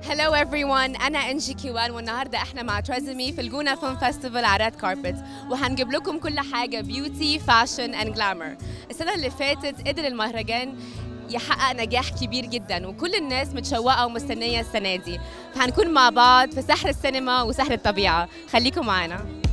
Hello everyone أنا إنجي كيوان والنهاردة إحنا مع تريزمي في الجونة فيلم فيستيفال على ريد كاربت وهنجيب لكم كل حاجة بيوتي فاشن اند جلامر السنة اللي فاتت قدر المهرجان يحقق نجاح كبير جدا وكل الناس متشوقة ومستنية السنة دي فهنكون مع بعض في سحر السينما وسحر الطبيعة خليكم معانا